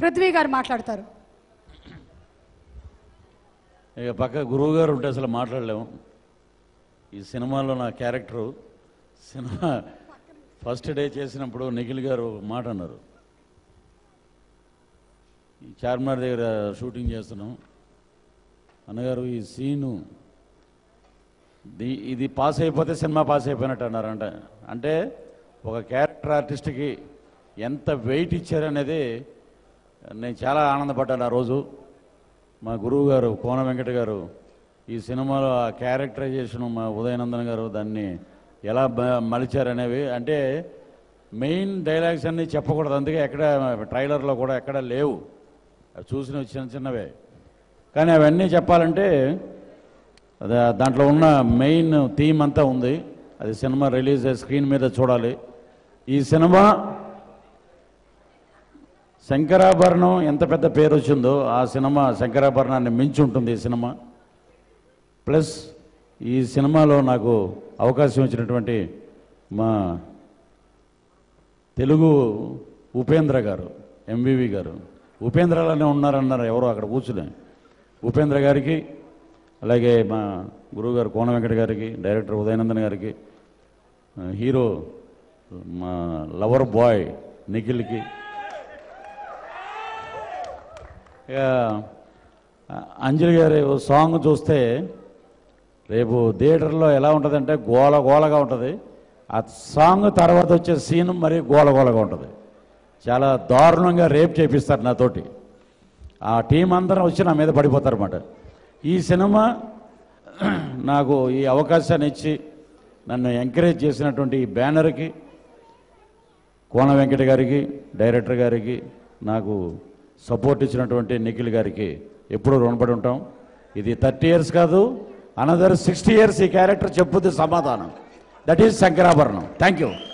పృథ్వీ గారు మాట్లాడతారు ఇక పక్క గురువు గారు ఉంటే అసలు మాట్లాడలేము ఈ సినిమాలో నా క్యారెక్టరు సినిమా ఫస్ట్ డే చేసినప్పుడు నిఖిల్ గారు ఒక మాట అన్నారు ఈ చార్మినార్ దగ్గర షూటింగ్ చేస్తున్నాం అన్నగారు ఈ సీను ది- ఇది పాస్ అయిపోతే సినిమా పాస్ అయిపోయినట్టు అన్నారంట అంటే ఒక క్యారెక్టర్ ఆర్టిస్ట్కి ఎంత వెయిట్ ఇచ్చారనేది నేను చాలా ఆనందపడ్డాను ఆ రోజు మా గురువు గారు కోన వెంకట గారు ఈ సినిమాలో ఆ క్యారెక్టరైజేషన్ మా ఉదయనందన్ గారు దాన్ని ఎలా బ- మలిచారనేవి అంటే మెయిన్ డైలాగ్స్ అన్నీ చెప్పకూడదు అందుకే ఎక్కడ ట్రైలర్లో కూడా ఎక్కడ లేవు అవి చూసినవి చిన్న చిన్నవే కానీ అవన్నీ చెప్పాలంటే అదే దాంట్లో ఉన్న మెయిన్ థీమ్ అంతా ఉంది అది సినిమా రిలీజ్ అయ్యే స్క్రీన్ మీద చూడాలి ఈ సినిమా శంకరాభరణం ఎంత పెద్ద పేరు వచ్చిందో ఆ సినిమా శంకరాభరణాన్ని మించి ఉంటుంది ఈ సినిమా ప్లస్ ఈ సినిమాలో నాకు అవకాశం ఇచ్చినటువంటి మా తెలుగు ఉపేంద్ర గారు ఎంవివి గారు ఉపేంద్రలోనే ఉన్నారన్నారు ఎవరో అక్కడ కూర్చుని ఉపేంద్ర గారికి అలాగే మా గురువుగారు కోన వెంకట గారికి డైరెక్టర్ ఉదయనందన్ గారికి ఆ, హీరో మా లవర్ బాయ్ నిఖిల్కి ఇక ఆ, అంజలి గారి ఓ సాంగ్ చూస్తే రేపు థియేటర్లో ఎలా ఉంటుందంటే గోల గోలగా ఉంటుంది ఆ సాంగ్ తర్వాత వచ్చే సీన్ మరి గోల గోలగా ఉంటుంది చాలా దారుణంగా రేప్ చేపిస్తారు నాతోటి ఆ టీం అందరం వచ్చి నా మీద పడిపోతారు అన్నమాట ఈ సినిమా నాకు ఈ అవకాశాన్ని ఇచ్చి నన్ను ఎంకరేజ్ చేసినటువంటి ఈ బ్యానర్కి కోన వెంకట గారికి డైరెక్టర్ గారికి నాకు సపోర్ట్ ఇచ్చినటువంటి నిఖిల్ గారికి ఎప్పుడూ రుణపడి ఉంటాం ఇది థర్టీ ఇయర్స్ కాదు అనదర్ సిక్స్టీ ఇయర్స్ ఈ క్యారెక్టర్ చెప్పుద్ది సమాధానం that is Sankarabharanam thank you